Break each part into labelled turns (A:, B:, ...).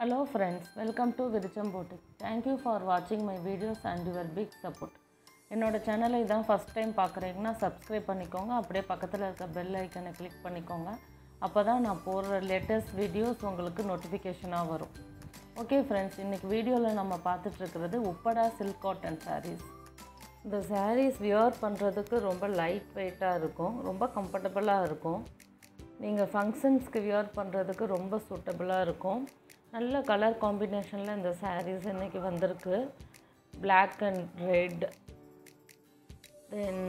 A: Hello friends, welcome to Viricham Boutique. Thank you for watching my videos and your big support. என்னோட சேனலை இதான் first time பார்க்குறீங்கன்னா subscribe பண்ணிக்கோங்க அப்படியே பக்கத்தில் இருக்க பெல் ஐக்கனை கிளிக் பண்ணிக்கோங்க அப்போ தான் நான் போடுற லேட்டஸ்ட் வீடியோஸ் உங்களுக்கு நோட்டிஃபிகேஷனாக வரும் ஓகே ஃப்ரெண்ட்ஸ் இன்றைக்கி வீடியோவில் நம்ம பார்த்துட்ருக்கிறது உப்படா சில்க் காட்டன் sarees இந்த sarees வியர் பண்ணுறதுக்கு ரொம்ப லைட் வெயிட்டாக இருக்கும் ரொம்ப கம்ஃபர்டபுளாக இருக்கும் நீங்கள் ஃபங்க்ஷன்ஸ்க்கு வியர் பண்ணுறதுக்கு ரொம்ப சூட்டபுளாக இருக்கும் நல்ல கலர் காம்பினேஷனில் இந்த sarees இன்றைக்கி வந்திருக்கு black and red then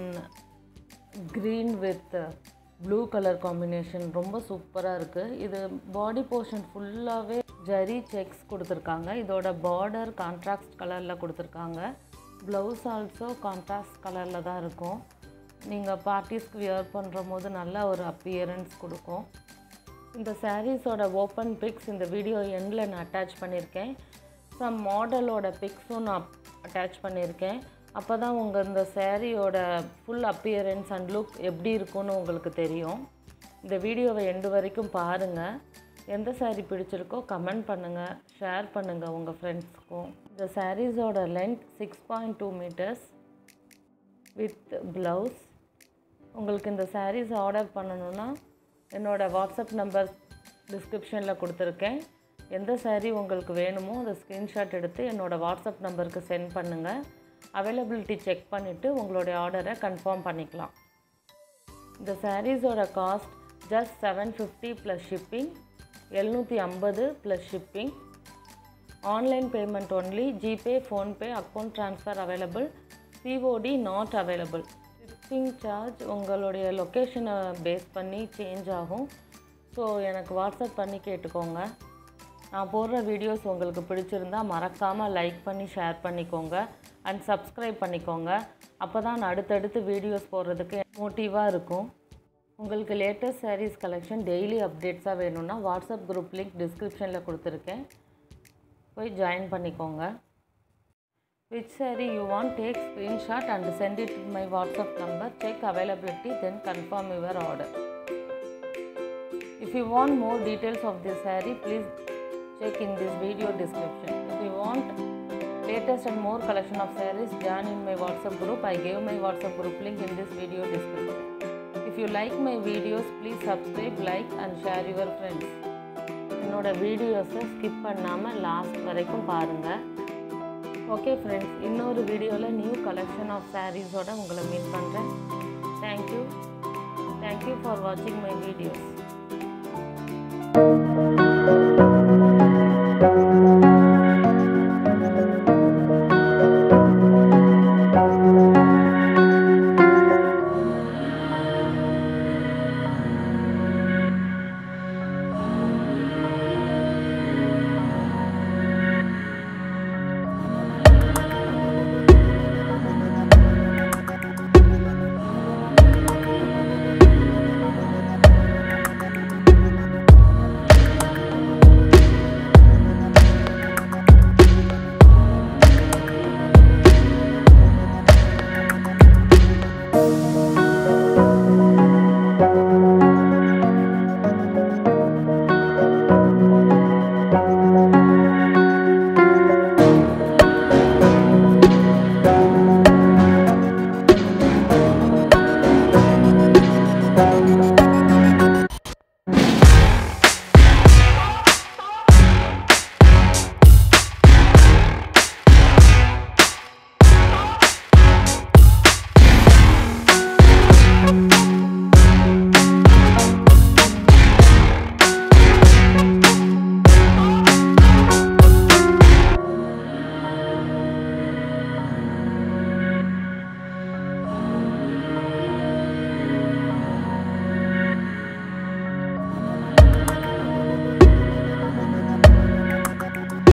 A: green with blue colour combination ரொம்ப சூப்பராக இருக்குது இது பாடி போர்ஷன் ஃபுல்லாகவே ஜரி செக்ஸ் கொடுத்துருக்காங்க இதோட பார்டர் கான்ட்ராஸ்ட் கலரில் கொடுத்துருக்காங்க ப்ளவுஸ் ஆல்சோ கான்ட்ராஸ்ட் கலரில் தான் இருக்கும் நீங்கள் பார்ட்டிஸ்க்கு வியர் பண்ணுற போது நல்ல ஒரு அப்பியரன்ஸ் கொடுக்கும் இந்த சாரீஸோட ஓப்பன் பிக்ஸ் இந்த வீடியோ எண்டில் நான் அட்டாச் பண்ணியிருக்கேன் சம் மாடலோட பிக்ஸும் நான் அட்டாச் பண்ணியிருக்கேன் அப்போ தான் உங்கள் இந்த சேரீயோட ஃபுல் அப்பியரன்ஸ் அண்ட் லுக் எப்படி இருக்கும்னு உங்களுக்கு தெரியும் இந்த வீடியோவை எண்டு வரைக்கும் பாருங்கள் எந்த saree பிடிச்சிருக்கோ கமெண்ட் பண்ணுங்கள் ஷேர் பண்ணுங்கள் உங்கள் ஃப்ரெண்ட்ஸ்க்கும் இந்த சாரீஸோட length six point two metres with blouse உங்களுக்கு இந்த sarees ஆர்டர் பண்ணணுன்னா என்னோடய வாட்ஸ்அப் நம்பர் டிஸ்கிரிப்ஷனில் கொடுத்துருக்கேன் எந்த saree உங்களுக்கு வேணுமோ அதை ஸ்க்ரீன்ஷாட் எடுத்து என்னோடய வாட்ஸ்அப் நம்பருக்கு சென்ட் பண்ணுங்கள் அவைலபிலிட்டி செக் பண்ணிவிட்டு உங்களுடைய ஆர்டரை கன்ஃபார்ம் பண்ணிக்கலாம் இந்த சாரீஸோட cost just seven fifty plus shipping எழுநூற்றி ஐம்பது plus shipping online payment only GPay PhonePe account transfer available COD not available shipping charge உங்களுடைய லொக்கேஷனை பேஸ் பண்ணி சேஞ்ச் ஆகும் ஸோ எனக்கு வாட்ஸ்அப் பண்ணி கேட்டுக்கோங்க நான் போடுற வீடியோஸ் உங்களுக்கு பிடிச்சிருந்தா மறக்காமல் லைக் பண்ணி ஷேர் பண்ணிக்கோங்க அண்ட் சப்ஸ்கிரைப் பண்ணிக்கோங்க அப்போ தான் நான் அடுத்தடுத்து வீடியோஸ் போடுறதுக்கு மோட்டிவாக இருக்கும் உங்களுக்கு லேட்டஸ்ட் sarees கலெக்ஷன் டெய்லி அப்டேட்ஸாக வேணும்னா வாட்ஸ்அப் குரூப் லிங்க் டிஸ்கிரிப்ஷனில் கொடுத்துருக்கேன் போய் ஜாயின் பண்ணிக்கோங்க which saree you want take screenshot and send it to my whatsapp number check availability then confirm your order if you want more details of this saree please check in this video description if you want latest and more collection of sarees join in my whatsapp group i gave my whatsapp group link in this video description if you like my videos please subscribe like and share your friends என்னோட வீடியோஸை skip பண்ணாமல் last வரைக்கும் பாருங்கள் okay friends இன்னொரு வீடியோவில் new collection of சாரீஸோட உங்களை meet பண்ணுறேன் thank you thank you for வாட்சிங் மை வீடியோஸ்